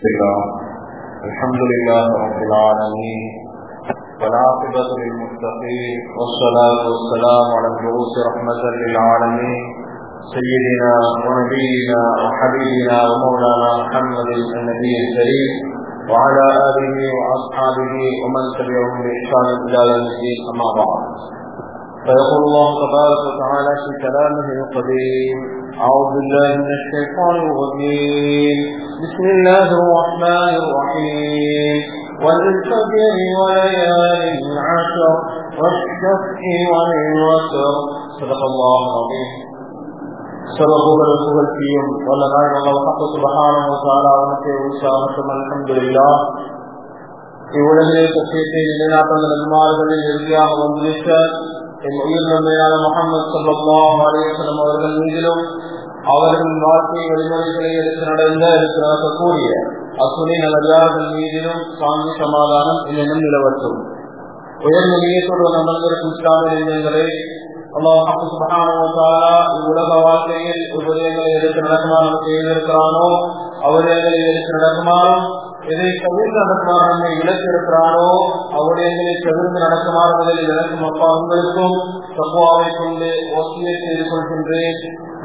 الله الحمد لله رب العالمين والعاقبة للمتقين والصلاة والسلام على الرؤوس رحمة للعالمين سيدنا ونبينا وحبيبنا ومولانا محمد النبي الكريم وعلى آله وأصحابه ومن تبعهم بإحسان إلى يوم الدين أما بعد فيقول الله تبارك وتعالى في كلامه القديم أعوذ بالله من الشيطان الرجيم بسم الله الرحمن الرحيم والفجر وليال عشر والشفع والوتر صدق الله العظيم சர்வபூகல் புகழ்ச்சியும் வல்ல நாயன் அல்லாஹ் சுபஹானஹு வ தஆலா அவனுக்கு உற்சாகத்தும் அல்ஹம்துலில்லாஹ் இவ்வுலகிலே சத்தியத்தை நிலைநாட்டுள்ள நன்மார்களில் இறுதியாக வந்துவிட்ட என் உயிர் நன்மையான முகமது சல்லாஹ் அலிவசலம் அவர்கள் மீதிலும் அவர்களின் வாழ்க்கை வழிமுறைகளை எடுத்து நடந்த எடுத்து நடக்கக்கூடிய அத்துணை நல்லதார்கள் மீதிலும் சாந்தி சமாதானம் என்னென்னும் நிலவற்றும் உயர்ந்த நீயத்தோடு அமர்ந்திருக்கும் இஸ்லாமிய இளைஞர்களை உலக வாழ்க்கையில் உபதயங்களை எடுத்து நடக்குமாறு செய்திருக்கிறானோ அவர்களை எடுத்து நடக்குமாறும் எதை தவிர்த்து நடக்குமாறு நம்மை இலக்கு இருக்கிறானோ அவருடையங்களை தவிர்த்து நடக்குமாறு முதலில் இலக்கும் அப்பா உங்களுக்கும் தப்புவாவை கொண்டு ஒசியை செய்து கொள்கின்றேன்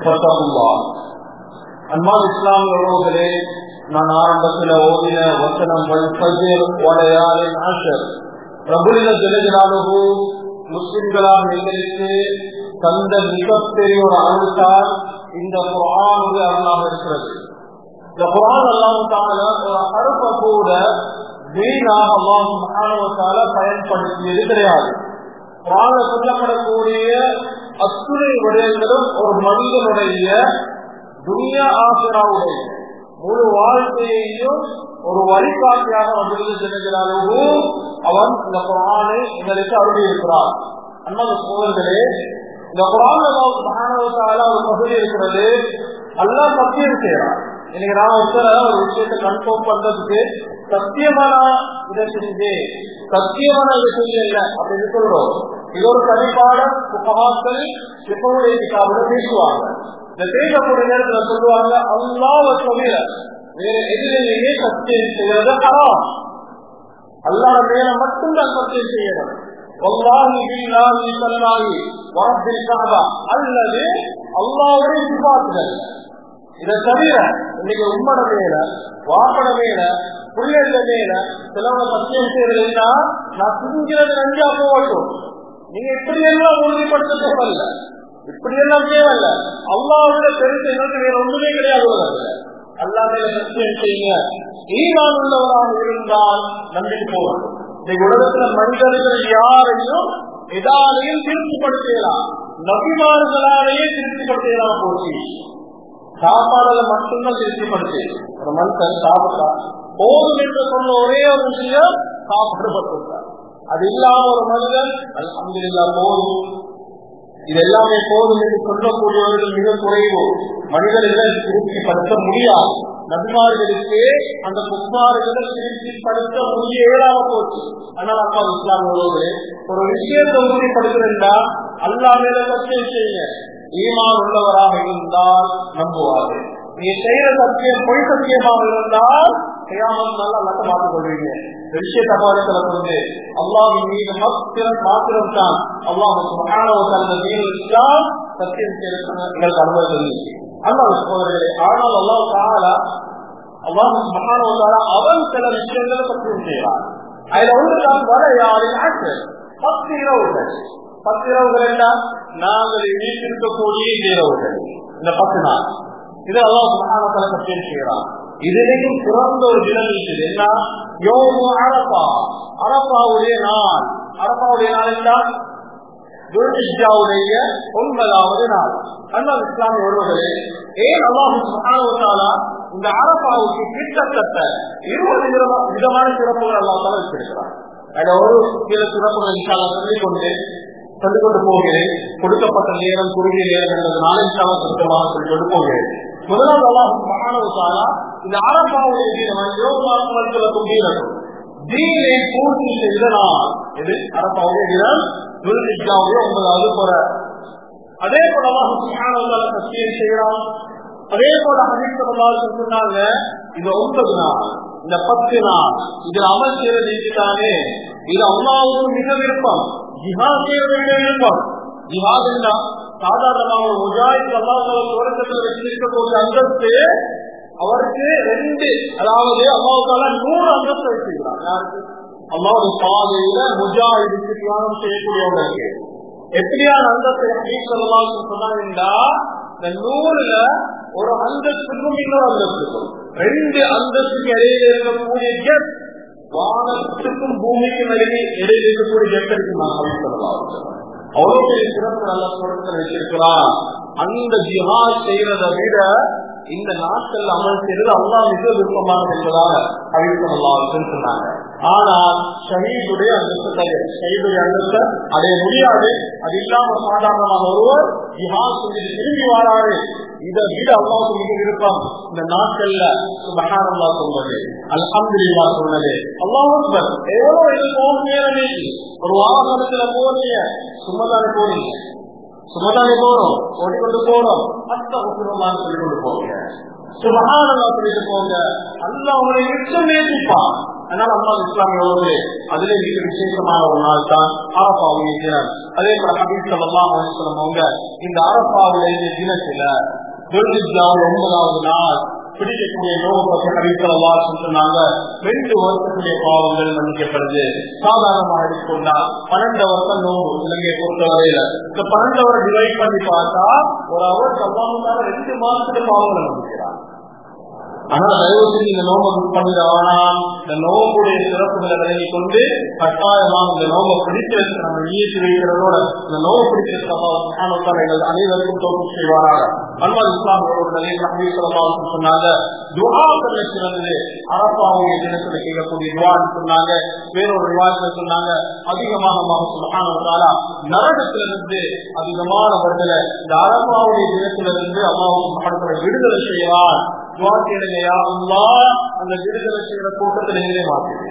அன்பான் இஸ்லாம் உறவுகளே நான் ஆரம்பத்தில் ஓதின வசனம் வளையாளின் ஆஷர் பிரபுலின ஜெலஜலாலுகு முஸ்லிம்களாக எங்களுக்கு தந்த மிகப்பெரிய ஒரு அருள்தான் இந்த குரானுடைய அருளாக இருக்கிறது இந்த குரான் அல்லாமத்தால ஒரு அறுப்பை கூட வீணாக அல்லாமத்தால பயன்படுத்தியது கிடையாது குரான சொல்லப்படக்கூடிய அத்துணை விடயங்களும் ஒரு மனிதனுடைய துனியா ஆசிராவுடைய முழு வாழ்க்கையையும் ஒரு வழிகாட்டியாக வந்திருந்து செல்கிறாலும் அவன் இந்த குரானை எங்களுக்கு அருளி இருக்கிறார் அண்ணாத சோழர்களே இந்த குரான் மகானவத்தால ஒரு பகுதி இருக்கிறது எல்லாம் சத்தியம் செய்யறான் இன்னைக்கு நான் ஒருத்தர ஒரு விஷயத்தை கன்ஃபார்ம் பண்றதுக்கு சத்தியமான இதை செஞ்சு சத்தியமான இதை செஞ்சு இல்லை அப்படின்னு சொல்றோம் இது ஒரு தனிப்பாடம் புகாக்கள் எப்பவுடைய கிட்டாபோட பேசுவாங்க இந்த பேசக்கூடிய நேரத்துல சொல்லுவாங்க அல்லாவ தவிர வேற எதிரிலேயே சத்தியம் செய்யறது ஹராம் அல்லாத மேல மட்டும்தான் சத்தியம் செய்யணும் அல்லது அல்லாவுடைய சிபாத்துகள் இதை தவிர இன்னைக்கு உம்மட மேல வாப்பட மேல பிள்ளைகள மேல சிலவங்க சத்தியம் செய்யறதுன்னா நான் துணிக்கிறது நஞ்சா போகட்டும் நீங்க இப்படி எல்லாம் உறுதிப்படுத்த தேவையில்ல இப்படி எல்லாம் தேவையில்ல அல்லாவோட பெருசு எங்களுக்கு வேற ஒண்ணுமே கிடையாது அல்லாத சத்தியம் செய்யுங்க ஈரான் உள்ளவராக இருந்தால் நம்பிக்கை போகணும் இந்த உலகத்துல மனிதர்கள் யாரையும் எதாலையும் திருப்திப்படுத்தலாம் நபிமார்களாலேயே திருப்திப்படுத்தலாம் போச்சு சாப்பாடுல மட்டும்தான் திருப்திப்படுத்து ஒரு மனுஷன் சாப்பிட்டா போதும் என்று சொன்ன ஒரே ஒரு விஷயம் சாப்பாடு பட்டிருக்கார் அது இல்லாம ஒரு மனிதன் அலமதுல்லா போதும் இது எல்லாமே போதும் என்று சொல்லக்கூடியவர்கள் மிக குறைவு மனிதர்கள் திருப்திப்படுத்த முடியாது நபிமார்களுக்கு அந்த குமார்களை திருப்திப்படுத்த முடிய இயலாம போச்சு ஆனால் அப்பா இஸ்லாம் உறவுகளே ஒரு விஷயத்தை உறுதிப்படுத்துறா அல்லா மேல சத்தியம் செய்யுங்க ஈமான் உள்ளவராக இருந்தால் நம்புவார்கள் நீ செய்யற சத்தியம் பொய் சத்தியமாக இருந்தால் செய்யாமல் நல்லா நல்ல பார்த்துக் கொள்வீங்க விஷய தபாலத்துல வந்து அல்லாவின் மீது மாத்திரம் மாத்திரம் தான் அல்லாஹ் சத்தியம் எங்களுக்கு அனுபவம் அல்லாஹ் சோதர்களே ஆனால் அல்லாஹ் காலா அல்லாஹ் மகானவத்தால அவன் சில விஷயங்களை சத்தியம் செய்யறான் அதுல ஒன்றுதான் வர யாரின் ஆசை பத்து இரவுகள் பத்து இரவுகள் என்றால் நாங்கள் வீட்டிருக்கக்கூடிய இரவுகள் இந்த பத்து நாள் இது அல்லாஹ் மகானவத்தால சத்தியம் செய்யறான் இதுலேயும் சிறந்த ஒரு தினம் இருக்குது என்ன யோமு அரப்பா அரப்பாவுடைய நாள் அரப்பாவுடைய நாள் என்றால் துர்ஜாவுடைய ஒன்பதாவது நாள் அண்ணல் இஸ்லாமிய ஒருவர்களே ஏன் அல்லாஹாலா இந்த அரப்பாவுக்கு கிட்டத்தட்ட இருபது விதமான சிறப்புகள் அல்லாஹால வச்சிருக்கிறார் அதுல ஒரு சில சிறப்புகள் இன்ஷாலா சொல்லிக் கொண்டு சொல்லிக் கொண்டு போகிறேன் கொடுக்கப்பட்ட நேரம் குறுகிய நேரம் என்பதனால இன்ஷாலா சுத்தமாக சொல்லிக் கொண்டு போகிறேன் முதலாவது அல்லாஹ் மகானவத்தாலா இந்த அரப்பாவுடைய தீனம் யோகாத்மர்களுக்கும் தீனக்கும் தீனை பூர்த்தி செய்த நாள் இது அரப்பாவுடைய தினம் துல்ஹிஜாவுடைய ஒன்பதாவது போற அதே போல அல்லாஹ் சுப்ஹானஹு சத்தியம் செய்யறான் அதே போல ஹதீஸ் சொன்னாங்க இது ஒன்பது நாள் இந்த பத்து நாள் இதில் அமல் செய்யறது இதுதானே இது அல்லாவுக்கு மிக விருப்பம் ஜிஹாத் செய்யறது மிக விருப்பம் ஜிஹாத் என்ன சாதாரணமாக ஒரு முஜாஹித் அல்லாஹ் தொடக்கத்தில் வச்சிருக்கக்கூடிய அந்தஸ்து அவருக்கு ரெண்டு அதாவது அல்லாவுக்கால நூறு அந்தஸ்து வச்சிருக்கிறார் யாருக்கு அல்லாவுடைய பாதையில முஜாஹிதுக்கு தியானம் செய்யக்கூடியவங்களுக்கு எப்படியான அந்தஸ்து சொன்னாங்கன்னா இந்த நூறுல ஒரு அந்தஸ்துக்கும் இன்னொரு அந்தஸ்துக்கும் ரெண்டு அந்தஸ்துக்கு இடையில இருக்கக்கூடிய கெட் வானத்துக்கும் பூமிக்கும் இடையே இடையில இருக்கக்கூடிய கெட் இருக்கு நான் சொல்லலாம் அவ்வளவு பெரிய சிறப்பு நல்ல தொடக்கத்தில் வச்சிருக்கிறான் அந்த ஜிஹாத் செய்யறதை விட இந்த நாட்கள் அமல் செய்வது அல்லா மிக விருப்பமானது என்பதாக அறிவித்தம் அல்லாவுக்கு சொன்னாங்க ஆனால் ஷஹீதுடைய அந்தஸ்து ஷஹீதுடைய அந்தஸ்தை அடைய முடியாது அது இல்லாம சாதாரணமாக ஒருவர் ஜிஹாத் செஞ்சு திரும்பி வராரு இதை விட அல்லாவுக்கு மிக விருப்பம் இந்த நாட்கள்ல சுபகாரல்லா சொல்றது அல்ஹம்துல்லா சொன்னது அல்லாஹ் எவ்வளவு இது போக நேரமே ஒரு வாகனத்துல போறீங்க சும்மாதானே போறீங்க சுமதானே போறோம் ஓடிக்கொண்டு போறோம் அத்த உசுரமான்னு சொல்லி கொண்டு போங்க சுபகானல்லா சொல்லிட்டு போங்க அல்ல உங்களை நிச்சயம் நேசிப்பான் அதனால அம்மா இஸ்லாமியோடு அதுல மிக விசேஷமான ஒரு நாள் தான் அரப்பாவுடைய தினம் அதே போல ஹபீஸ் சல்லாம் அவங்க இந்த அரப்பாவுடைய தினத்துல துர்கிஜாவுடைய ஒன்பதாவது நாள் பிடிக்கக்கூடிய நோவு பற்றி அறிவித்தவா சொன்னாங்க ரெண்டு வருஷத்துடைய பாவங்கள் மன்னிக்கப்படுது சாதாரணமாக எடுத்துக்கொண்டா பன்னெண்டு வருஷம் நோவு இலங்கையை பொறுத்தவரையில இந்த பன்னெண்டு வருடம் டிவைட் பண்ணி பார்த்தா ஒரு அவர் சம்பாவத்தால ரெண்டு மாசத்துக்கு பாவங்களை மன்னிக்கிறார் ஆனா தயவு செஞ்சு இந்த நோம்பை புக் பண்ணிட வேணாம் இந்த நோம்புடைய சிறப்புகளை விலகி கொண்டு கட்டாயமா இந்த நோம்பை பிடிக்கிறதுக்கு நம்ம ஈயத்து வைக்கிறதோட இந்த நோம்பு பிடிக்கிறதுக்கு எங்கள் அனைவருக்கும் தோற்று செய்வாராக அல்வால் இஸ்லாம் சொன்னாங்க துவாக்கள் சிறந்தது அரப்பாவுடைய தினத்துல கேட்கக்கூடிய துவான்னு சொன்னாங்க வேறொரு விவாதத்துல சொன்னாங்க அதிகமாக சுலகான நரகத்திலிருந்து அதிகமானவர்களை இந்த அரப்பாவுடைய தினத்திலிருந்து அம்மாவுக்கு விடுதலை செய்வார் துவாக்கிடையா அல்லா அந்த விடுதலை செய்யற கூட்டத்தில் நீங்களே மாற்றீங்க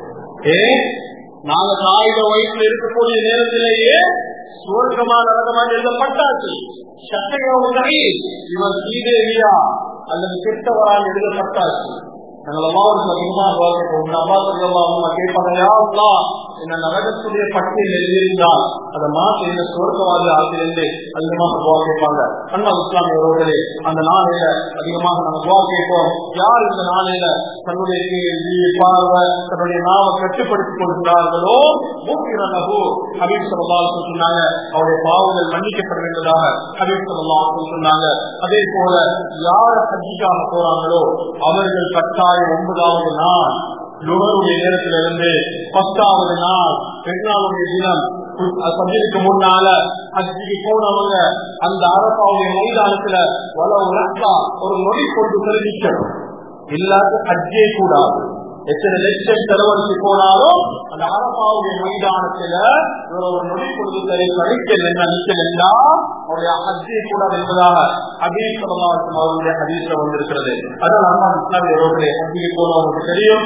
ஏ நாங்க தாயிட வயிற்றுல இருக்கக்கூடிய நேரத்திலேயே சுவர்க்கமான நரகமாக எழுதப்பட்டாச்சு சட்டையோடு இவன் சீதேவியா அல்லது கெட்டவரால் எழுதப்பட்டாச்சு நாங்கள் அம்மாவுக்கு அதிகமாக வாழ்க்கை அம்மா சொல்லலாம் கேட்பாங்க என்ன நரகத்துடைய பட்டியல் எழுதியிருந்தால் அதை மாற்றி இந்த சுவர்க்கவாதி ஆசிரியர்களே அதிகமாக துவா கேட்பாங்க அண்ணா இஸ்லாமிய உறவுகளே அந்த நாளையில அதிகமாக நம்ம துவா கேட்போம் யார் இந்த நாளையில தன்னுடைய கேள்வி பார்வை தன்னுடைய நாவை கட்டுப்படுத்திக் கொள்கிறார்களோ மூக்கிரனகு ஹபீப் சல்லாஹ் சொன்னாங்க அவருடைய பாவங்கள் மன்னிக்கப்பட வேண்டியதாக ஹபீப் சல்லாஹ் சொன்னாங்க அதே போல யார் ஹஜ்ஜிக்காக போறாங்களோ அவர்கள் கட்டாயம் ஒன்பதாவது நாள் நுகருடைய நேரத்திலிருந்து பத்தாவது நாள் பெருநாளுடைய தினம் சந்திருக்கு முன்னால அஜிக்கு போனவங்க அந்த அரசாவுடைய மைதானத்துல வள உலக்கா ஒரு நொடி கொண்டு தெரிவிக்கணும் இல்லாத அஜ்ஜே கூடாது எத்தனை லட்சம் செலவழித்து போனாலும் அந்த அரபாவுடைய மைதானத்துல ஒரு நொடி பொழுது சரி கழிக்கல் என்ன நிக்கல் என்றால் அவருடைய ஹஜ்ஜை கூடாது என்பதாக ஹபீஸ் அவருடைய ஹதீஸ்ல வந்திருக்கிறது அதான் அம்மா இஸ்லாமிய ரோட்டிலே ஹஜ்ஜிக்கு போனவங்களுக்கு தெரியும்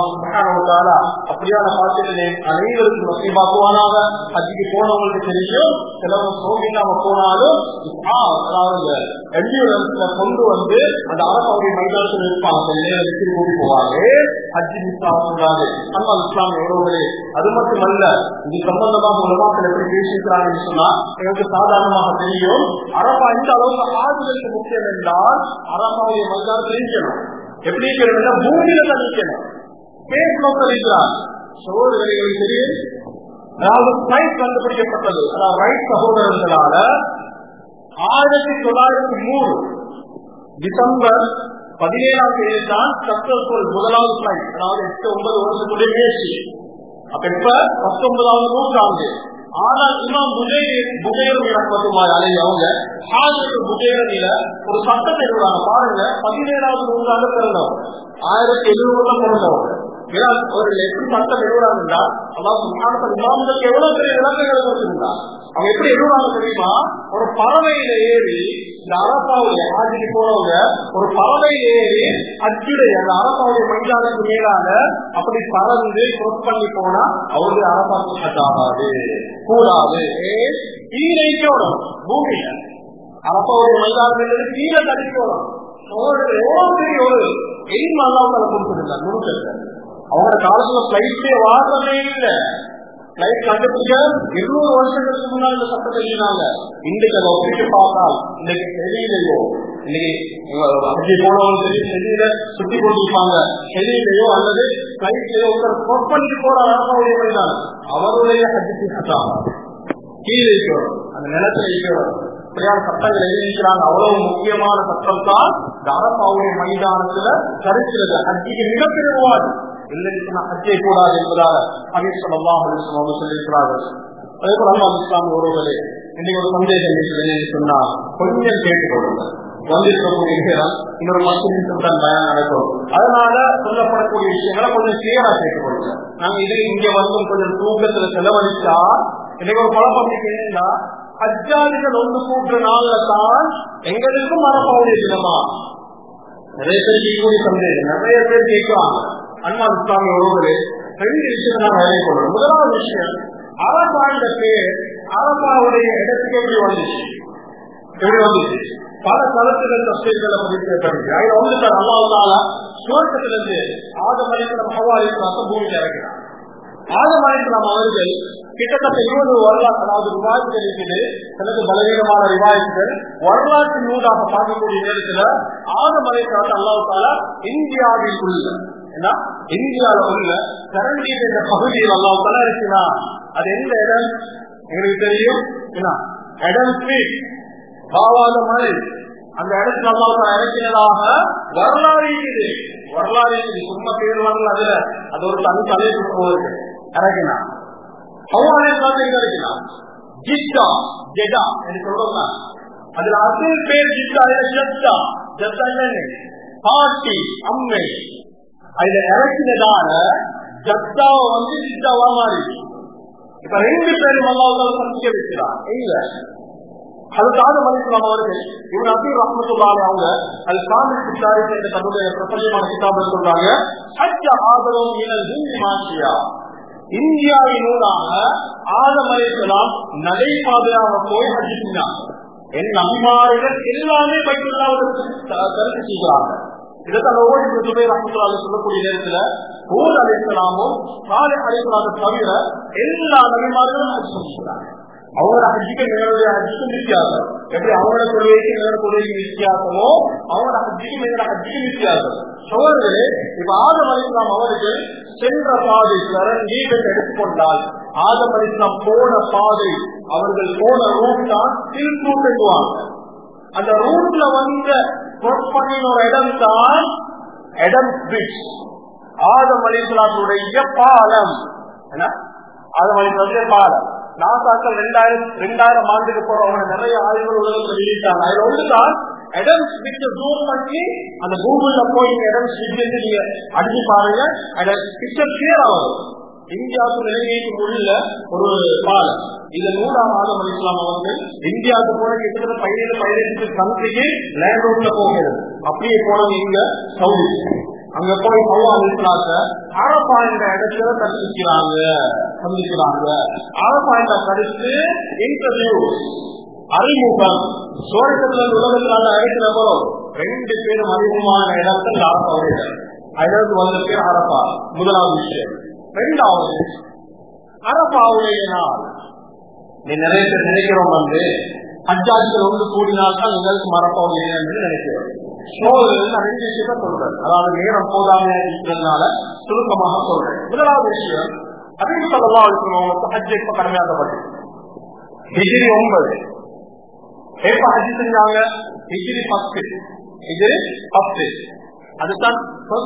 அப்படியான பாத்திரத்தை அனைவருக்கும் வசதியாக்குவானாக ஹஜ்ஜிக்கு போனவங்களுக்கு தெரியும் சிலவங்க சோகிக்காம போனாலும் அதாவது எம்யூரன்ஸ்ல கொண்டு வந்து அந்த அரசாவுடைய மைதானத்தில் இருப்பாங்க கொஞ்ச நேரம் வச்சு கூட்டி போவாங்க ஹஜ்ஜி மிஸ் ஆகக்கூடாது அம்மா இஸ்லாமிய உறவுகளே அது மட்டுமல்ல இது சம்பந்தமாக உலகத்தில் எப்படி பேசியிருக்கிறாங்கன்னு சொன்னா எங்களுக்கு சாதாரணமாக தெரியும் அரபா இந்த அளவுக்கு ஆறுதலுக்கு முக்கியம் என்றால் அரபாவுடைய மைதானத்தில் இருக்கணும் எப்படி இருக்கணும் பூமியில தான் இருக்கணும் பேஸ் நோக்கம் இருக்கிறார் சகோதரர்களுக்கு தெரியும் அதாவது ரைட் கண்டுபிடிக்கப்பட்டது அதாவது ரைட் சகோதரர்களால ஆயிரத்தி தொள்ளாயிரத்தி மூணு டிசம்பர் பதினேழாம் தேதி தான் சக்சஸ்ஃபுல் முதலாவது பிளைட் அதாவது எட்டு ஒன்பது வருஷத்துடைய முயற்சி அப்ப இப்ப பத்தொன்பதாவது நூற்றாண்டு ஆனால் இமாம் புஜேரம் இறப்பதுமாய் அலைய அவங்க ஹாஜர் புஜேரனில ஒரு சட்டத்தை எழுதுறாங்க பாருங்க பதினேழாவது நூற்றாண்டு பிறந்தவங்க ஆயிரத்தி எழுநூறுல பிறந்தவங்க ஏன்னா ஒரு எப்படி சட்டம் எழுதுறாங்கன்னா அதாவது இமாம்களுக்கு எவ்வளவு பெரிய விளக்கங்கள் கொடுத்திருந்தா அவங்க எப்படி எழுதுறாங்க தெரியுமா ஒரு பறவையில ஏறி இந்த அரசாவுடைய ஆட்சிக்கு போனவங்க ஒரு பறவையில ஏறி அச்சுடைய அந்த அரசாவுடைய மைதானத்துக்கு மேலாக அப்படி பறந்து கிராஸ் பண்ணி போனா அவருடைய அரசாங்கம் கட்டாகாது கூடாது கீழைக்கோடும் பூமியில அரசாவுடைய மைதானத்தில் கீழே தடிக்கணும் எவ்வளவு பெரிய ஒரு எய்ம் அல்லாவுக்கால கொடுத்துருந்தாங்க நுணுக்கத்தை அவங்க காலத்துல பிளைட்டே வாழவே இல்லை பிளைட் கண்டுபிடிக்க இருநூறு வருஷங்களுக்கு முன்னாடி இந்த சட்டத்தை எழுதினாங்க இன்றைக்கு அதை ஒப்பிட்டு பார்த்தால் இன்னைக்கு செடியிலையோ இன்னைக்கு அப்படி போனவங்க சரி செடியில சுத்தி கொண்டிருப்பாங்க செடியிலையோ அல்லது பிளைட்லயோ ஒருத்தர் ஒர்க் பண்ணிட்டு போற அரசாவுடைய மைதான் அவருடைய ஹஜ்ஜி சட்டம் கீழே இருக்கிறோம் அந்த நிலத்துல இருக்கிறோம் இப்படியான சட்டங்கள் எழுதியிருக்கிறாங்க அவ்வளவு முக்கியமான சட்டம் தான் இந்த அரசாவுடைய மைதானத்துல கருக்கிறது ஹஜ்ஜிக்கு மிகப்பெரிய விவாதம் இல்லைன்னு ஹஜ்ஜை கூடாது என்பதாக அமீர் சல்லாஹ் அவங்க சொல்லியிருக்கிறார்கள் அதே போல அல்லாஹ் இஸ்லாம் ஒருவரே இன்னைக்கு ஒரு சந்தேகம் இருக்கிறது சொன்னா கொஞ்சம் கேட்டுக்கொள்ளுங்க வந்திருக்கக்கூடிய விஷயம் இன்னொரு பத்து நிமிஷம் தான் பயன் நடக்கும் அதனால சொல்லப்படக்கூடிய விஷயங்களை கொஞ்சம் கிளியரா கேட்டுக்கொள்ளுங்க நாங்க இதை இங்க வந்து கொஞ்சம் தூக்கத்துல செலவழிச்சா இன்னைக்கு ஒரு குழப்பம் என்னன்னா ஹஜ்ஜாதிகள் ஒன்று கூட்டுற நாள்ல தான் எங்களுக்கும் மரப்பாவுடைய தினமா நிறைய பேர் கேட்கக்கூடிய சந்தேகம் நிறைய பேர் கேட்குவாங்க அண்ணா இஸ்லாமிய ஒருவரு ரெண்டு விஷயத்தை நான் வேலை கொள்றோம் முதலாவது விஷயம் அரசாண்ட பேர் அரசாவுடைய இடத்துக்கு எப்படி வந்துச்சு எப்படி வந்துச்சு பல கருத்துகள் தஸ்தீர்களை பதிப்பிடப்படுது அதுல வந்து சார் அல்லாவுக்கால சுவர்க்கத்திலிருந்து ஆதம் அலிஸ்லாம் ஹவாலிஸ்லாத்த பூமியில் இறக்கிறார் ஆதம் அலிஸ்லாம் அவர்கள் கிட்டத்தட்ட இருபது வரலாறு அதாவது ரிவாய்கள் இருக்குது சிலது பலவீனமான ரிவாய்கள் வரலாற்று நூலாக பார்க்கக்கூடிய நேரத்துல ஆதம் அலிஸ்லாத்த அல்லாவுக்கால இந்தியாவில் உள்ள ஏன்னா இந்தியாவில உள்ள கரண்டி என்ற பகுதியில் அல்லாவுக்கால இருக்குன்னா அது எந்த இடம் எங்களுக்கு தெரியும் என்ன இடம் ஸ்ட்ரீட் பாவாத மலை அந்த இடத்துல அல்லாவுக்கு இறக்கினதாக வரலாறு இருக்குது வரலாறு இருக்குது சும்மா பேர் வரல அதுல அது ஒரு தனி தலைப்பு போகுது இறக்கினா அவ்வாறு இறக்கினா ஜித்தா ஜெடா என்று சொல்றோம்னா அதுல அசல் பேர் ஜித்தா இல்ல ஜத்தா ஜத்தா இல்லன்னு பாட்டி அம்மை அதுல இறக்கினதால ஜத்தாவை வந்து ஜித்தாவா மாறி இப்ப ரெண்டு பேரும் அல்லாவுக்கால சந்திக்க வைக்கிறார் இல்ல அதுக்காக மதிக்கலாம் அவர்கள் இவன் அபீர் ரஹமத்துல்லாலே அவங்க அது காமில் சித்தாரி என்ற தன்னுடைய பிரபலியமான கிதாபில் சொல்றாங்க சச்ச ஆதரவு மீனல் ஹிந்தி மாசியா இந்தியாவினூடாக ஆதமலைக்கலாம் நடைபாதையாக போய் ஹஜிச்சினாங்க என் நம்பிமார்கள் எல்லாமே பைக்குள்ளாவதற்கு கருத்து செய்கிறாங்க இதைத்தான் ஒவ்வொரு சுபை ரஹமத்துல்லாலே சொல்லக்கூடிய நேரத்துல ஊர் அழைக்கலாமோ சாலை அழைக்கலாத தவிர எல்லா நபிமார்களும் ஹஜ் செஞ்சுக்கிறாங்க அவங்களோட ஹஜ்ஜிக்கு எங்களுடைய ஹஜ்ஜிக்கும் வித்தியாசம் எப்படி அவங்களோட கொள்கைக்கு எங்களோட கொள்கைக்கு வித்தியாசமோ அவங்களோட ஹஜ்ஜிக்கும் எங்களோட ஹஜ்ஜிக்கும் வித்தியாசம் சோழர்களே இப்ப ஆதம் அலிஸ்லாம் அவர்கள் சென்ற பாதை நீர்கள் எடுத்துக்கொண்டால் ஆதம் அலிஸ்லாம் போன பாதை அவர்கள் போன ரூட் தான் திருப்பூர் என்றுவாங்க அந்த ரூட்ல வந்த பண்ணின ஒரு இடம் தான் எடம் பிரிட்ஜ் ஆதம் அலிஸ்லாத்துடைய பாலம் என்ன ஆதம் அலிஸ்லாத்துடைய பாலம் நாசாக்கள் ரெண்டாயிரம் ரெண்டாயிரம் ஆண்டுக்கு போறவங்க நிறைய ஆய்வுகள் உலகத்தில் வெளியிட்டாங்க அதுல ஒன்றுதான் இடம் ஸ்விட்ச் ஜூம் பண்ணி அந்த கூகுள்ல போய் இடம் ஸ்விட்ச் நீங்க அடிச்சு பாருங்க அந்த பிக்சர் கிளியர் ஆகும் இந்தியாவுக்கு இலங்கைக்கு உள்ள ஒரு பாலம் இது நூறாம் ஆதம் அலிஸ்லாம் அவர்கள் இந்தியாவுக்கு போன கிட்டத்தட்ட பதினேழு பதினெட்டு கண்ட்ரிக்கு லேண்ட் ரோட்ல போகிறது அப்படியே போனது இங்க சவுதி அங்க போய் அவ்வா அலிஸ்லாத்த அரப்பா என்ற இடத்துல சந்திக்கிறாங்க சந்திக்கிறாங்க அரப்பா என்ற கருத்து இன்டர்வியூ அறிமுகம் சோழத்துல உலகத்திலான அழைக்கிற போறோம் ரெண்டு பேரும் அறிமுகமான இடத்தில் அரப்பாவுடைய அதாவது வந்த பேர் அரப்பா முதலாவது விஷயம் ரெண்டாவது அரப்பாவுடைய நாள் நீ நிறைய பேர் நினைக்கிறோம் வந்து பஞ்சாயத்தில் ஒன்று கூடினால் தான் எங்களுக்கு மரப்பாவுடைய என்று நினைக்கிறோம் சோதனை நான் ரெண்டு விஷயத்த சொல்றேன் அதாவது நேரம் போதாம இருக்கிறதுனால சுருக்கமாக சொல்றேன் முதலாவது விஷயம் அதே சொல்லலாம் இருக்கிறவங்களுக்கு ஹஜ் எப்ப கடமையாக்கப்பட்டது ஹிஜிரி ஒன்பது எப்ப ஹஜ் செஞ்சாங்க ஹிஜிரி பத்து ஹிஜிரி பத்து அதுதான்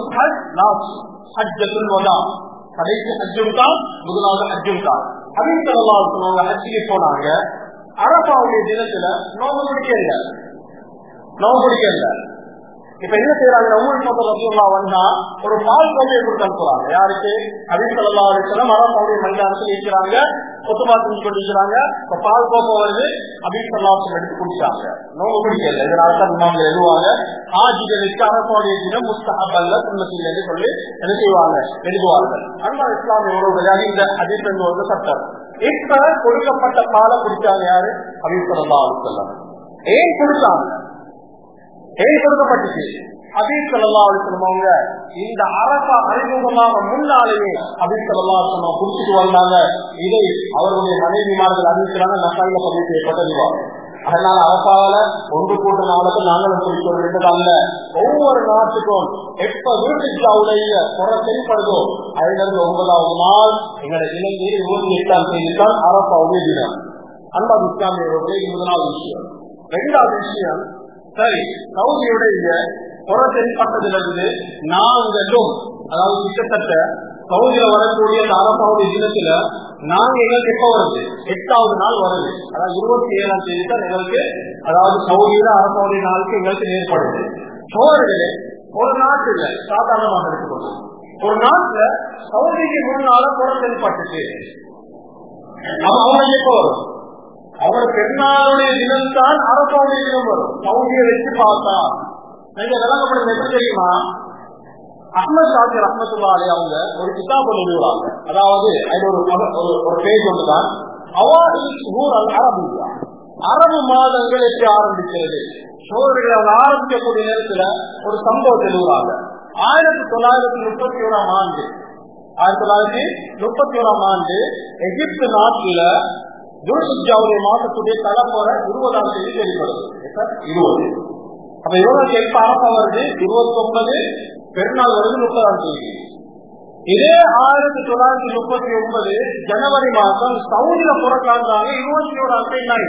ஹஜ்ஜத்துல் வதா கடைசி ஹஜ்ஜும் தான் முதலாவது ஹஜ்ஜும் தான் அதே சொல்லலாம் இருக்கிறவங்க ஹஜ்ஜிக்கு போனாங்க அரபாவுடைய தினத்துல நோம்பு பிடிக்க இல்லை நோம்பு பிடிக்க இல்லை இப்ப என்ன செய்யறாங்க ஊழல் பக்கம் ரசூல்லா வந்தா ஒரு பால் கோப்பையை கொடுத்து அனுப்புறாங்க யாருக்கு அபிசல்லா அலிசலம் அரசாவுடைய மைதானத்தில் இருக்கிறாங்க கொத்துமா செஞ்சு கொண்டிருக்கிறாங்க இப்ப பால் கோப்பை வருது அபிசல்லாசம் எடுத்து குடிச்சாங்க நோவு குடிக்கல இதனால தான் இமாம்கள் எழுதுவாங்க ஆஜிகளுக்கு அரசாவுடைய தினம் முஸ்தஹப் அல்ல சுண்ணத்தில் என்று சொல்லி என்ன செய்வாங்க எழுதுவார்கள் அன்பா இஸ்லாமிய உறவுகளாக இந்த அதிர்ந்து வந்து சட்டம் இப்ப கொடுக்கப்பட்ட பாலை குடிச்சாங்க யாரு அபிசல்லா அலிசல்லாம் ஏன் குடிச்சாங்க ஏன் கொடுக்கப்பட்டுச்சு அபீஸ் சல்லா அலிஸ்லம் அவங்க இந்த அரசா அறிமுகமாக முன்னாலேயே அபீஸ் சல்லா அலிஸ்லம் குடிச்சிட்டு வந்தாங்க இதை அவருடைய மனைவிமார்கள் அறிவிக்கிறாங்க நசாயில பதிவு செய்யப்பட்டதுவா அதனால அரசால ஒன்று கூட்ட நாளுக்கு நாங்களும் குடிக்கிறோம் என்பது அல்ல ஒவ்வொரு நாட்டுக்கும் எப்ப வீட்டுக்கு அவளுடைய குறை தென்படுதோ அதுல இருந்து ஒன்பதாவது நாள் எங்களை இலங்கையில் இருபத்தி எட்டாம் தேதி தான் அரசாவுடைய தினம் அன்பாது இஸ்லாமியர்களுடைய முதலாவது விஷயம் இரண்டாவது விஷயம் சரி சவுதியுடைய குறை தென்பட்டதிலிருந்து நாங்களும் அதாவது கிட்டத்தட்ட சவுதியில வரக்கூடிய அந்த அரசாவுடைய தினத்துல நாங்க எங்களுக்கு எப்ப வருது எட்டாவது நாள் வருது அதாவது இருபத்தி ஏழாம் தேதி தான் எங்களுக்கு அதாவது சவுதியில அரசாவுடைய நாளுக்கு எங்களுக்கு ஏற்படுது சோழர்களே ஒரு நாட்டுல சாதாரணமாக எடுத்துக்கொள்ளும் ஒரு நாட்டுல சவுதிக்கு முன்னால குறை தென்பட்டுச்சு அப்ப அவங்க எப்ப வரும் அவங்க பெருநாளுடைய தினம் தான் அரசாவுடைய தினம் வரும் சவுதியை வச்சு பார்த்தா நீங்க விளங்கப்படுறது எப்படி தெரியுமா அஹமது சாதி ரஹமத்துல்லாலே அவங்க ஒரு கிதாப் எழுதுவாங்க அதாவது அது ஒரு ஒரு ஒரு பேஜ் ஒன்றுதான் அரபியா அரபு மாதங்கள் எப்படி ஆரம்பிக்கிறது சோழர்கள் அவங்க ஆரம்பிக்கக்கூடிய நேரத்துல ஒரு சம்பவம் எழுதுவாங்க ஆயிரத்தி தொள்ளாயிரத்தி முப்பத்தி ஓராம் ஆண்டு ஆயிரத்தி தொள்ளாயிரத்தி முப்பத்தி ஓராம் ஆண்டு எகிப்து நாட்டில துர்சுஜாவுடைய மாதத்துடைய தலைமுறை இருபதாம் தேதி வெளிப்படுது இருபது அப்ப இருபது எப்ப அரசா வருது இருபத்தி ஒன்பது பெருநாள் வருது முப்பதாம் தேதி இதே ஆயிரத்தி தொள்ளாயிரத்தி முப்பத்தி ஒன்பது ஜனவரி மாதம் சவுதியில புறக்காந்தாங்க இருபத்தி ஓராம் தேதி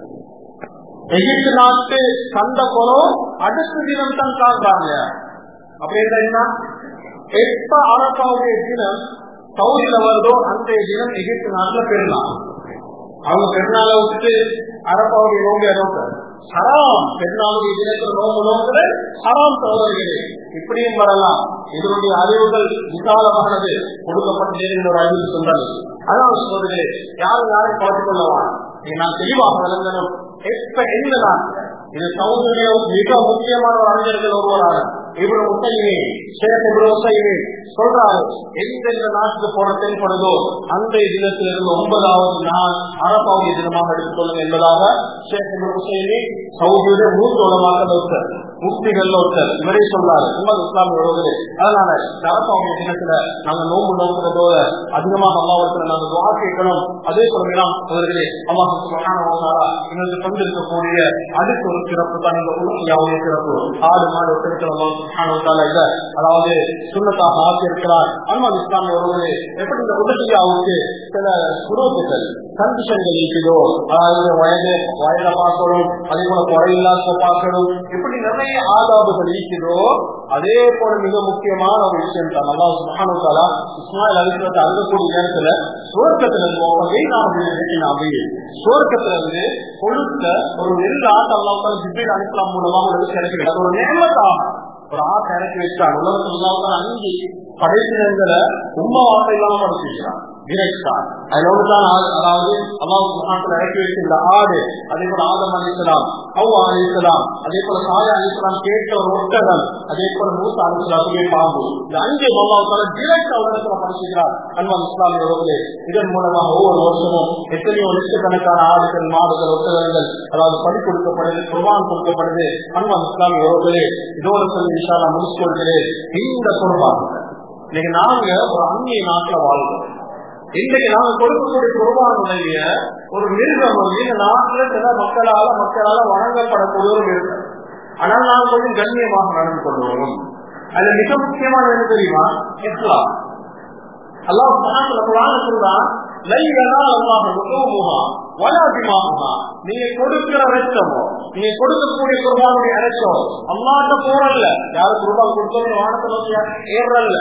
எகிப்து நாட்டு சந்த குளம் அடுத்த தினம் தான் காண்றாங்க அப்படின்னா எப்ப அரசாவுடைய தினம் சவுதியில வருதோ அந்த தினம் எகிப்து நாட்டுல பெருநாள் அவங்க பெருநாளை விட்டுட்டு அரப்பாவுடைய நோம்பு நோக்க ஹராம் பெருநாளுடைய தினத்தில் நோம்பு நோக்குது ஹராம் சகோதரிகளே இப்படியும் வரலாம் இதனுடைய அறிவுகள் விசாலமானது கொடுக்கப்பட்ட ஒரு அறிவு சொன்னது அதான் சகோதரிகளே யாரும் யாரும் பார்த்துக் கொள்ளவா நான் தெளிவாக விளங்கணும் எப்ப எந்த நாட்டில் இது சவுதிய மிக முக்கியமான ஒரு அறிஞர்கள் ஒருவரான இவரு முத்தையுமே சேர் இவரு முத்தையுமே சொல்றாரு எந்தெந்த நாட்டுக்கு போன தென்படுதோ அந்த தினத்திலிருந்து ஒன்பதாவது நாள் அரபாவுடைய தினமாக எடுத்துக்கொள்ளுங்க என்பதாக ஷேக் இவரு முத்தையுமே சவுதியுடைய மூன்று உலமாக ஒருத்தர் முக்திகள் ஒருத்தர் இவரே சொல்றாரு உங்கள் இஸ்லாமிய உறவுகளே அதனால அரபாவுடைய தினத்துல நாங்க நோம்பு நோக்கிறதோட அதிகமாக அம்மாவத்துல நாங்க துவா கேட்கணும் அதே சொல்லலாம் அவர்களே அம்மா எங்களுக்கு கொண்டிருக்கக்கூடிய அடுத்த ஒரு சிறப்பு தான் இந்த உலகியாவுடைய சிறப்பு ஆடு மாடு ஒருத்தருக்கிறோம் இல்ல அதாவது சுண்ணத்தாக ஆக்கியிருக்கிறார் அனுமதி இஸ்லாமிய ஒருவரு எப்படி இந்த உலகியாவுக்கு சில குரூப்புகள் கண்டிஷன்கள் இருக்குதோ அதாவது வயது வயதை பார்க்கணும் அதே போல குறையில்லாத பார்க்கணும் இப்படி நிறைய ஆதாபுகள் இருக்குதோ அதே போல மிக முக்கியமான ஒரு விஷயம் தான் நல்லா சுகானுக்காலா இஸ்மாயில் அலிஸ்வத்தை அழுகக்கூடிய நேரத்துல சுவர்க்கத்துல இருந்து சுவர்க்கத்துல இருந்து கொடுத்த ஒரு நெல் ஆட்ட அல்லாவுக்கான ஜிப்பேட் அனுப்பலாம் மூலமா உங்களுக்கு கிடைக்கிறது ஒரு நேமத்தான் ஒரு ஆட்டை இறக்கி வச்சான் உலகத்துல அஞ்சு படைப்பினங்களை உண்மை வார்த்தை இல்லாம படிச்சிருக்கிறான் டிரெக்டான் அதோடுதான் அதாவது அல்லாஹ் முகாத்துல இறக்கி வைத்திருந்த ஆடு அதே போல ஆதம் அலிசலாம் அவ்வா அலிசலாம் அதே போல சாயா அலிசலாம் கேட்ட ஒரு ஒட்டகம் அதே போல மூசா அலிசலாத்துடைய பாம்பு இந்த அஞ்சு அல்லாவுக்கான டிரெக்ட் உலகத்துல படிச்சுக்கிறார் அன்பான் இஸ்லாமிய உறவுகளே இதன் மூலமாக ஒவ்வொரு வருஷமும் எத்தனையோ லட்சக்கணக்கான ஆடுகள் மாடுகள் ஒட்டகங்கள் அதாவது படி கொடுக்கப்படுது குர்பான் கொடுக்கப்படுது அன்பான் இஸ்லாமிய உறவுகளே இதோடு சொல்லி விஷாலா முடிச்சு கொள்கிறேன் இந்த குர்பான் இன்னைக்கு நாங்க ஒரு அந்நிய நாட்டுல வாழ்றோம் இன்றைக்கு நாங்க கொடுக்கக்கூடிய குர்பானுடைய ஒரு மிருகம் வந்து இந்த நாட்டுல சில மக்களால மக்களால வணங்கப்படக்கூடிய ஒரு மிருகம் ஆனால் நாம் கொஞ்சம் கண்ணியமாக நடந்து கொள்வோம் அதுல மிக முக்கியமான என்ன தெரியுமா இஸ்லாம் அல்லாஹ் மனசுல குரான சொல்றான் நீங்க கொடுக்கிற ரத்தமோ நீங்க கொடுக்கக்கூடிய குர்பானுடைய அரைச்சம் அம்மாட்ட போறல்ல யாரு குர்பான் கொடுத்தோம் வானத்துல ஏறல்ல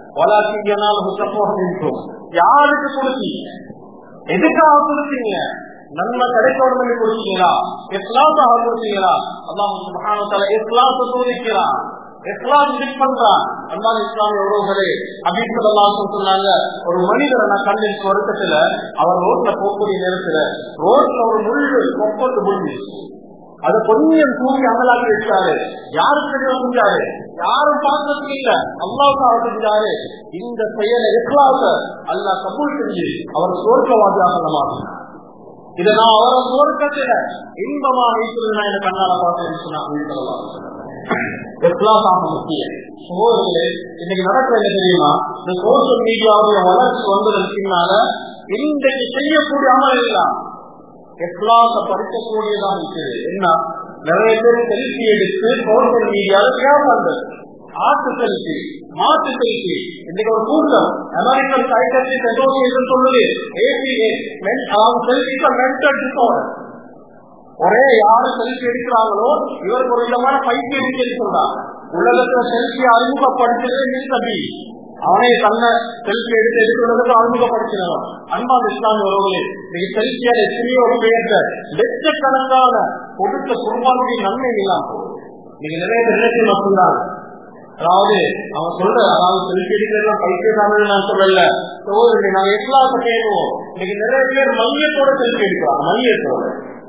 யாருக்கு கொடுத்தீங்க எதுக்காக கொடுத்தீங்க நன்மை கிடைக்கணும் கொடுத்தீங்களா இஸ்லாத்தாக கொடுத்தீங்களா அல்லாஹ் சுபஹானஹு இஸ்லாத்தை சோதிக்கிறான் இஸ்லாம் ஃபிட் பண்றான் அன்பான இஸ்லாமிய உறவுகளே அபிசல்லாம் சொன்னாங்க ஒரு மனிதரை நான் கண்டின் சொருக்கத்துல அவர் ரோட்ல போகக்கூடிய நேரத்துல ரோட்ல ஒரு முள்ளு கொப்பட்டு முடிஞ்சிச்சு அதை கொஞ்சம் தூக்கி அமலாக்கி வச்சாரு யாருக்கு தெரியும் செஞ்சாரு யாரும் பார்க்கறதுக்கு இல்ல அல்லாவுக்காக செஞ்சாரு இந்த செயலை இஸ்லாத்த அல்லா கபூல் செஞ்சு அவர் சோர்க்கவாதியாக மாற்றினார் இதை நான் அவரை சோர்க்கத்துல இன்பமாக வைத்திருந்தா இந்த கண்ணால பார்த்தேன்னு சொன்னாங்க இஸ்லாம் ஆக முக்கியம் சோதர்களே இன்னைக்கு நடக்கிறது என்ன தெரியுமா இந்த சோசியல் மீடியாவுடைய வளர்ச்சி வந்ததற்கு பின்னால இன்றைக்கு செய்யக்கூடிய அமல் எல்லாம் இஸ்லாத்தை படிக்கக்கூடியதான் இருக்குது என்ன நிறைய பேர் செல்ஃபி எடுத்து சோசியல் மீடியாவில் வியாபாரம் பண்றது ஆட்டு செல்ஃபி மாட்டு செல்ஃபி இன்னைக்கு ஒரு கூட்டம் அமெரிக்கன் சைக்கட்ரிக் அசோசியேஷன் சொல்லுது ஏபிஏ அதாவது செல்ஃபிக்கு மென்டல் டிசார்டர் ஒரே யாரு செல்ஃபி எடுக்கிறாங்களோ இவருக்கு ஒரு விதமான பைத்தியம் இருக்குன்னு சொல்றாங்க உலகத்துல செல்ஃபி அறிமுகப்படுத்துறது மிஸ்டபி அவனே தன்னை செல்ஃபி எடுத்து எடுக்கிறதுக்கு அறிமுகப்படுத்தினவன் அன்பான் இஸ்லாமிய உறவுகளே நீங்க செல்ஃபியால் எத்தனையோ பேர்த்த லட்சக்கணக்கான கொடுத்த குடும்பங்களுடைய நன்மை இல்லாம போகுது நீங்க நிறைய பேர் நினைச்சு மட்டும்தான் அதாவது அவன் சொல்ற அதாவது செல்ஃபி எடுக்கிறது பைத்தியசாமி நான் சொல்லல சோதரி நாங்க எஸ்லாத்த கேட்குவோம் இன்னைக்கு நிறைய பேர் மையத்தோட செல்ஃபி எடுக்கிறாங்க மையத்தோட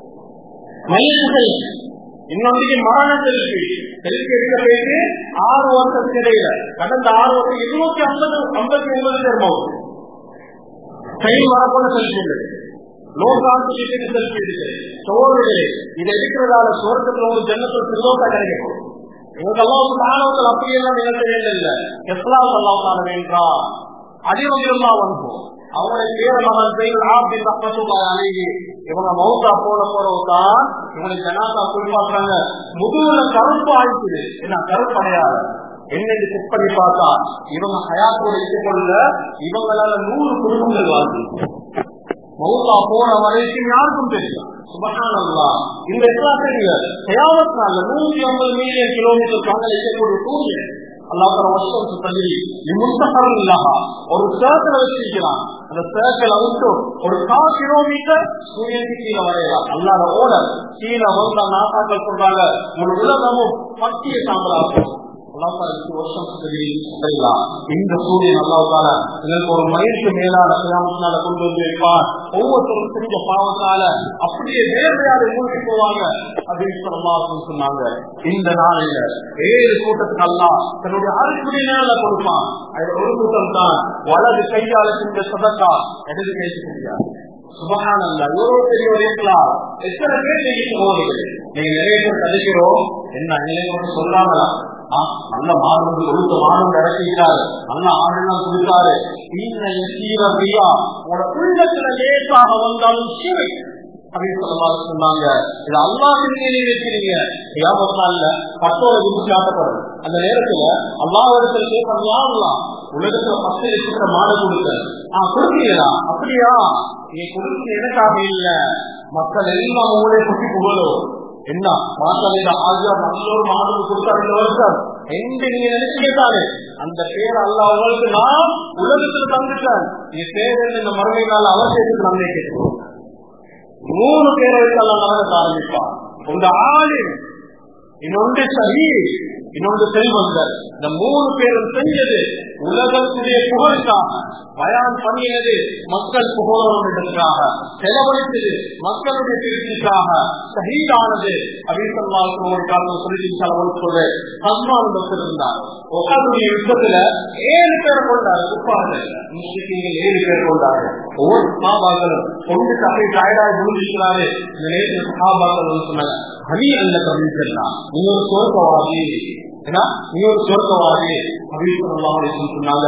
மையத்தை இன்னொன்றைக்கு மரண செல்ஃபி செல்ஃபி எடுக்க போயிட்டு ஆறு வருஷத்துக்கு இடையில கடந்த ஆறு வருஷம் இருநூத்தி ஐம்பது ஐம்பத்தி ஒன்பது பேர் கை வரப்போல செல்ஃபி எடுக்கு லோகாந்து செல்ஃபி எடுக்கு சோழர்களே இதை எடுக்கிறதால சுவர்க்கத்துல ஒரு ஜன்னத்தில் சிறுதோட்டா கிடைக்கும் இவங்கெல்லாம் தானவர்கள் அப்படியெல்லாம் நில தெரியல எஸ்லாம் அல்லாஹ் வேண்டா அதிகம் வந்து அவங்களுடைய பேர மகன் பெயர் ஆபின் ரஹமத்துல்லா அழகி இவங்க மௌத்தா போன போறவுதான் இவங்களுக்கு ஜனாதா குறிப்பாக்குறாங்க முதுகுல கருப்பு ஆயிடுச்சு என்ன கருப்பு அடையாது என்னென்று செக் பண்ணி பார்த்தா இவங்க ஹயாத்தோட கொள்ள இவங்களால நூறு குடும்பங்கள் வாழ்ந்து மௌத்தா போன வரைக்கும் யாருக்கும் தெரியும் சுபகானல்லா இந்த ஹயாவத் நாள்ல நூத்தி ஐம்பது மில்லியன் கிலோமீட்டர் தாங்கள் இருக்கக்கூடிய சூரியன் அல்லாஹ் வருஷம் சொல்லி முன்தகரம் இல்லாம ஒரு சர்க்கிள் வச்சிருக்கிறான் அந்த சர்க்கிள் அவுட்டு ஒரு கால் கிலோமீட்டர் சூரியனுக்கு கீழே வரையலாம் அல்லாத ஓடர் கீழே வந்த நாட்டாக்கள் சொல்றாங்க ஒரு உலகமும் பட்டிய சாம்பலாகும் வருஷம் இந்த சூரியன் அல்லாவுக்கால இதற்கு ஒரு மயிலுக்கு மேலான கிராமத்தினால கொண்டு வந்து வைப்பார் ஒவ்வொருத்தரும் செஞ்ச பாவத்தால அப்படியே நேர்மையாக மூழ்கி போவாங்க அப்படின்னு சொல்லலாம் சொன்னாங்க இந்த நாளையில ஏழு கூட்டத்துக்கு எல்லாம் தன்னுடைய அறுக்குடி நேரில கொடுப்பான் அதுல ஒரு கூட்டம் தான் வலது கையால செஞ்ச சதக்கா இடது கைக்கு முடியாது சுபகானந்தா எவ்வளவு பெரியவர் இருக்கலாம் எத்தனை பேர் நீங்க போவீங்க நீங்க நிறைய பேர் கதைக்கிறோம் என்ன நிலையோடு சொல்லாமலா நல்ல மாணவர்கள் கொடுத்த மாணவர்கள் இறக்கிறாரு நல்ல ஆளுநர் கொடுத்தாரு சீரபியா உங்களோட உள்ளத்துல லேசாக வந்தாலும் சீரை அப்படின்னு சொல்லலாம் சொன்னாங்க இது அல்லாவின் நிலையில் இருக்கிறீங்க ஏமாத்தால பத்தோட விட்டு காட்டப்படும் அந்த நேரத்துல அல்லாவிடத்துல கேட்கலாம் உலகத்துல பத்து இருக்கிற மாடு கொடுக்க ஆஹ் கொடுக்கிறீங்களா அப்படியா நீ கொடுக்க எனக்காக இல்ல மக்கள் எல்லாம் ஊரே குட்டி புகழும் என்ன மாசாலையில ஆஜியா நல்லொரு மாடு கொடுத்தா ரெண்டு வருஷம் எந்த நீங்க நினைச்சு கேட்டாரு அந்த பேர் அல்ல அவங்களுக்கு நான் உலகத்துல தந்துட்டேன் நீ பேர் இந்த மறுமை நாள் அவசியத்துக்கு நம்மை கேட்கிறோம் மூணு பேரை வைத்தெல்லாம் நடக்க ஆரம்பிப்பான் உங்க ஆளு இன்னொன்று சரி இன்னொன்று செல்வந்தர் இந்த மூணு பேரும் செஞ்சது உலகத்துடைய புகழுக்காக பயான் பண்ணியது மக்கள் புகழணும் என்றதுக்காக செலவழித்தது மக்களுடைய திருப்திக்காக சகிதானது அப்படின்னு ஒரு காலம் சொல்லி செலவழிப்பது சன்மான் பக்தர் இருந்தார் உட்காந்துடைய யுத்தத்துல ஏழு பேர் கொண்டாரு துப்பார்கள் முஸ்லிம்கள் ஏழு பேர் கொண்டாரு ஒவ்வொரு சகாபாக்களும் கொண்டு தப்பை டயர்டாக முடிஞ்சிருக்கிறாரு இந்த நேரத்தில் சகாபாக்கள் சொன்னாங்க ஹனி அல்ல கவிழ்க்கலாம் நீ ஒரு சோர்க்கவாதி ஏன்னா நீ ஒரு சொர்க்கவாதி அப்படின்னு சொன்னாங்க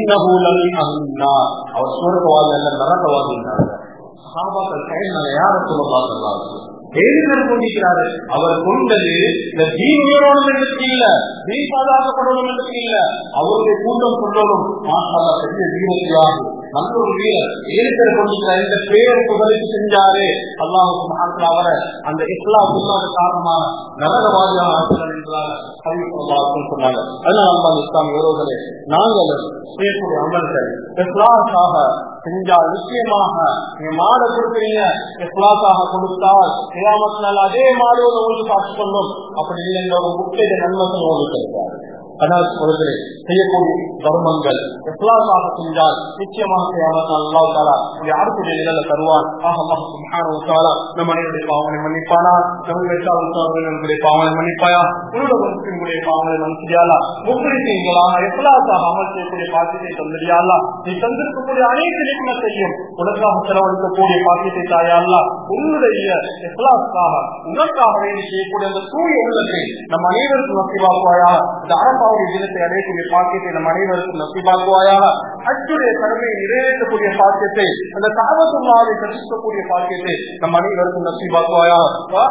அவர் சொர்க்கவாதி அல்ல நரகவாதி சகாபாக்கள் கையினால யார சொல்ல பார்க்கலாம் ஏழுவர் கொண்டிருக்கிறாரு அவர் கொண்டது இந்த தீவிரோடும் என்று இல்ல தீ பாதுகாக்கப்படணும் என்று இல்ல அவருடைய கூட்டம் சொல்லணும் மாசாலா பெரிய வீரத்தியாகும் நல்ல ஒரு வீரர் ஏழு பேர் கொண்டிருக்கிறார் இந்த பேர் புகழுக்கு செஞ்சாரு அல்லாஹுக்கு அவரை அந்த இஸ்லாம் இல்லாத காரணமாக நரகவாதியாக ஆசிரியர் என்றார் சொன்னாங்க அதனால அல்லாஹ் இஸ்லாம் உறவுகளே நாங்கள் செய்யக்கூடிய அமல்கள் இஸ்லாமுக்காக செஞ்சால் நிச்சயமாக நீங்க மாடு கொடுக்குறீங்க இஸ்லாக்காக கொடுத்தால் கிராமத்தினால் அதே மாடு உங்களுக்கு காட்சி கொள்ளும் அப்படி இல்லை ஒரு முக்கிய நன்மை உங்களுக்கு கிடைக்காது ஆனால் அவர்களே செய்யக்கூடிய தர்மங்கள் எஸ்லாசாக செஞ்சால் நிச்சயமாக அல்லாஹ் தாலா யாருக்குடைய நிழல தருவான் ஆக அல்லாஹ் சுப்ஹானஹு வ தஆலா நம் அனைவருடைய பாவங்களை மன்னிப்பானா நம் வெற்றாளர்களுடைய பாவங்களை மன்னிப்பாயா உலக முஸ்லிம்களுடைய பாவங்களை மன்னிச்சியாலா முஸ்லிம்களாக எஸ்லாசாக அமல் செய்யக்கூடிய பாக்கியத்தை தந்திரியாலா நீ தந்திருக்கக்கூடிய அனைத்து நிகழ்ச்சியும் உலகாக செலவழிக்கக்கூடிய பாக்கியத்தை தாயாலா உன்னுடைய எஸ்லாஸாக உனக்காகவே நீ செய்யக்கூடிய அந்த தூய உள்ளத்தை நம் அனைவருக்கும் நசிவாக்குவாயா இந்த அரபாவுடைய தினத்தை அடையக்கூடிய பாக்கியத்தை நம் அனைவருக்கும் நசிவாக்குவாயாக அச்சுடைய கடமையை நிறைவேற்றக்கூடிய பாக்கியத்தை அந்த தாவத்துள்ளாவை தரிசிக்கக்கூடிய பாக்கியத்தை நம் அனைவருக்கும் நசிவாக்குவாயா